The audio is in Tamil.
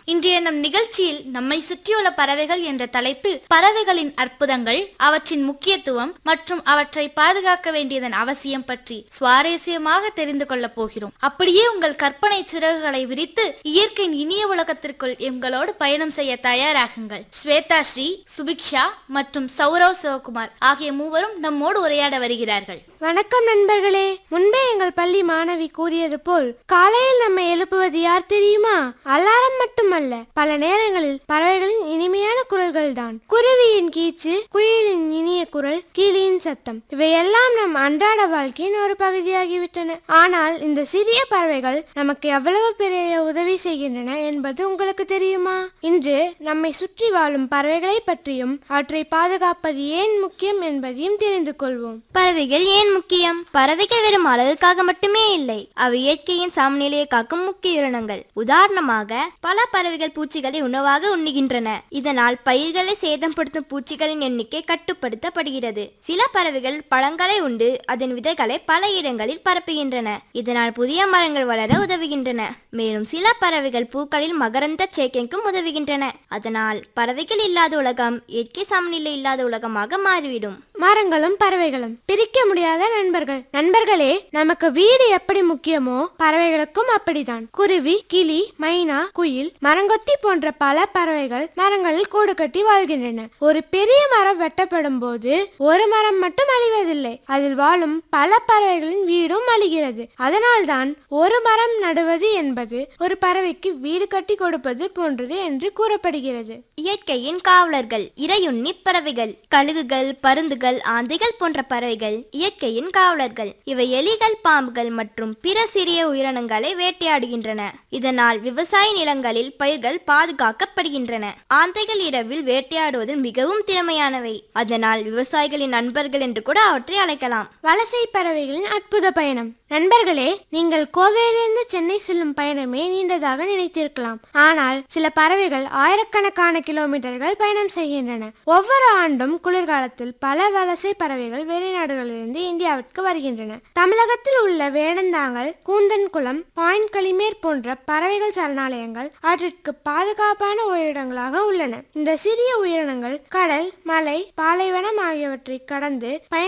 இன்றைய நம் நிகழ்ச்சியில் நம்மை சுற்றியுள்ள பறவைகள் என்ற தலைப்பில் பறவைகளின் அற்புதங்கள் அவற்றின் முக்கியத்துவம் மற்றும் அவற்றை பாதுகாக்க வேண்டியதன் அவசியம் பற்றி சுவாரஸ்யமாக தெரிந்து கொள்ளப் போகிறோம் அப்படியே உங்கள் கற்பனை சிறகுகளை விரித்து இயற்கையின் இனிய உலகத்திற்குள் எங்களோடு பயணம் செய்ய தயாராகுங்கள் ஸ்வேதா ஸ்ரீ சுபிக்ஷா மற்றும் சௌரவ் சிவகுமார் ஆகிய மூவரும் நம்மோடு உரையாட வருகிறார்கள் வணக்கம் நண்பர்களே முன்பே எங்கள் பள்ளி மாணவி கூறியது போல் காலையில் நம்மை எழுப்புவது யார் தெரியுமா அலாரம் மட்டுமல்ல பல நேரங்களில் பறவைகளின் இனிமையான குரல்கள் தான் குருவியின் கீச்சு குயிலின் இனிய குரல் கிளியின் சத்தம் இவையெல்லாம் நம் அன்றாட வாழ்க்கையின் ஒரு பகுதியாகிவிட்டன ஆனால் இந்த சிறிய பறவைகள் நமக்கு எவ்வளவு பெரிய உதவி செய்கின்றன என்பது உங்களுக்கு தெரியுமா இன்று நம்மை சுற்றி வாழும் பறவைகளை பற்றியும் அவற்றை பாதுகாப்பது ஏன் முக்கியம் என்பதையும் தெரிந்து கொள்வோம் பறவைகள் ஏன் முக்கியம் பறவைகள் வெறும் அழகுக்காக மட்டுமே இல்லை அவை இயற்கையின் சமநிலையை காக்கும் முக்கிய உயிரினங்கள் உதாரணமாக பல பறவைகள் பூச்சிகளை உணவாக உண்ணுகின்றன இதனால் பயிர்களை சேதப்படுத்தும் பூச்சிகளின் எண்ணிக்கை கட்டுப்படுத்தப்படுகிறது சில பறவைகள் பழங்களை உண்டு அதன் விதைகளை பல இடங்களில் பரப்புகின்றன இதனால் புதிய மரங்கள் வளர உதவுகின்றன மேலும் சில பறவைகள் பூக்களில் மகரந்த சேர்க்கைக்கும் உதவுகின்றன அதனால் பறவைகள் இல்லாத உலகம் இயற்கை சமநிலை இல்லாத உலகமாக மாறிவிடும் மரங்களும் பறவைகளும் பிரிக்க முடியாத நண்பர்கள் நண்பர்களே நமக்கு வீடு எப்படி முக்கியமோ பறவைகளுக்கும் அப்படிதான் குருவி கிளி மைனா குயில் மரங்கொத்தி போன்ற பல பறவைகள் மரங்களில் கூடு கட்டி வாழ்கின்றன ஒரு பெரிய மரம் வெட்டப்படும் போது ஒரு மரம் மட்டும் அழிவதில்லை அதில் வாழும் பல பறவைகளின் வீடும் அழிகிறது அதனால்தான் ஒரு மரம் நடுவது என்பது ஒரு பறவைக்கு வீடு கட்டி கொடுப்பது போன்றது என்று கூறப்படுகிறது இயற்கையின் காவலர்கள் இரையுண்ணி பறவைகள் கழுகுகள் பருந்துகள் ஆந்தைகள் போன்ற பறவைகள் இயற்கையின் காவலர்கள் இவை எலிகள் பாம்புகள் மற்றும் பிற சிறிய உயிரினங்களை வேட்டையாடுகின்றன இதனால் விவசாய நிலங்களில் பயிர்கள் பாதுகாக்கப்படுகின்றன ஆந்தைகள் இரவில் வேட்டையாடுவதில் மிகவும் திறமையானவை அதனால் விவசாயிகளின் நண்பர்கள் என்று கூட அவற்றை அழைக்கலாம் வலசை பறவைகளின் அற்புத பயணம் நண்பர்களே நீங்கள் கோவையிலிருந்து சென்னை செல்லும் பயணமே நீண்டதாக நினைத்திருக்கலாம் ஆனால் சில பறவைகள் ஆயிரக்கணக்கான கிலோமீட்டர்கள் பயணம் செய்கின்றன ஒவ்வொரு ஆண்டும் குளிர்காலத்தில் பல வலசை பறவைகள் வெளிநாடுகளிலிருந்து இந்தியாவிற்கு வருகின்றன தமிழகத்தில் உள்ள வேடந்தாங்கல் கூந்தன்குளம் பாயிண்ட் களிமேர் போன்ற பறவைகள் சரணாலயங்கள் அவற்றிற்கு பாதுகாப்பான உயிரிடங்களாக உள்ளன இந்த சிறிய உயிரினங்கள் கடல் மலை பாலைவனம் ஆகியவற்றை கடந்து பயணம்